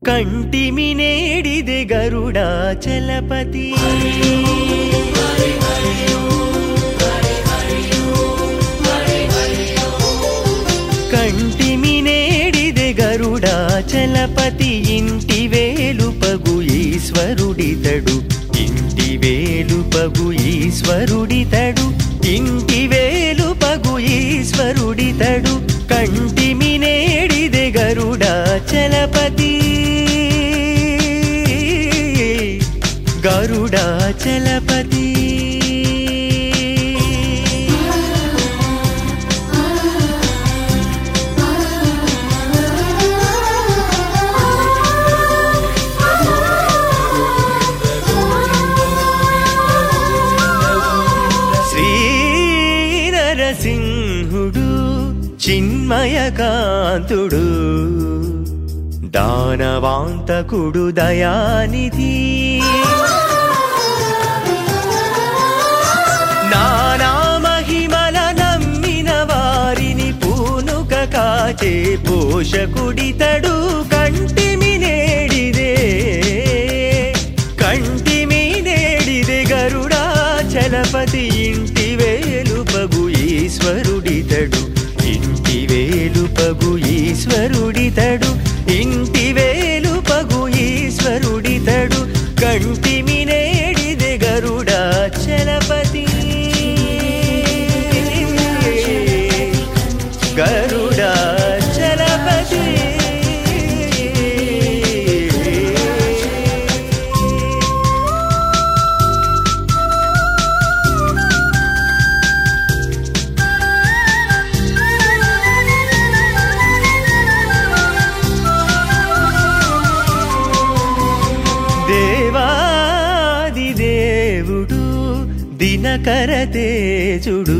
ಕಂಟಿಮಿ ನೇಡಿದೆ ಗರುಡಾಚಲಪತಿ కంటిమి నేడిದೆ గరుడాచలపతి ఇంటి వేలుపగు ఈశ్వరుడితడు ఇంటి వేలుపగు ఈశ్వరుడితడు ఇంటి వేలుపగు ఈశ్వరుడితడు కంటిమి నేడిదే గరుడాచలపతి గరుడాచలపతి శ్రీ నరసింహుడు చిన్మయకాంతుడు దానవాంతకుడు దయానిధి నానా మహిమల నమ్మిన వారిని పూనుక కాచే పోషకుడితడు కంటిమి నేడిదే కంటిమి నేడిదే గరుడాచలపతి ఇంటి వేలుపగు ఈశ్వరుడితడు ఇంటి వేలుపగు ఈశ్వరుడితడు ఇంటి వేలుపగు ఈశ్వరుడితడు కంటిమి నేడిదే గరుడాచలపతి గరుడాచలపతి దేవాది దేవుడు దినకర తేజుడు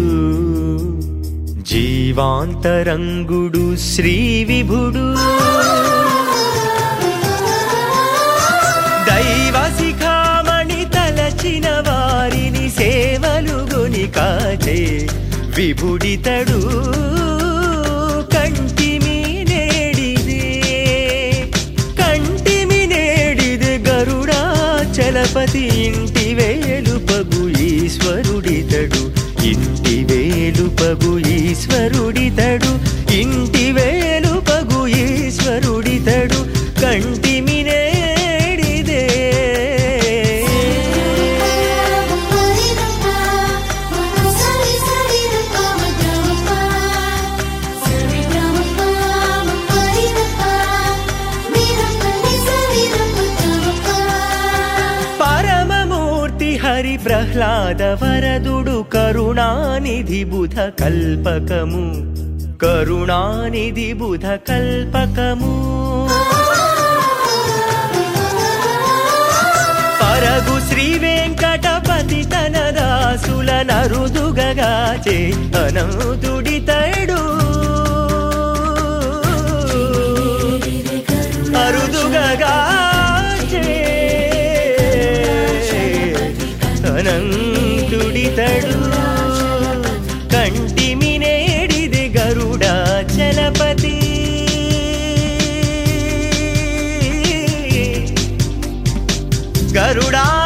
జీవాంతరంగుడు శ్రీ విభుడు దైవ శిఖామణి తలచిన వారిని సేవలు గొని కాచే విభుడితడు కంటిమి నేడిదే కంటిమి నేడిదే గరుడాచలపతి ఇంటి వేలుపగు ఈశ్వరుడితడు ఇంటి వేలుపగు ఈశ్వరుడితడు ఇంటి వేలుపగు ఈశ్వరుడితడు కంటిమి నేడిదే పరమమూర్తి హరి ప్రహ్లాద వరదుడు కరుణానిధి బుధ కల్పకము కరుణానిధి బుధ కల్పకము పరగు శ్రీ వెంకటపతి తన దాసుల నరుదుగగాచే అనంతుడితడు అరుదుగగాచే అనంతుడితడు కంటిమి నేడిది గరుడాచలపతి గరుడా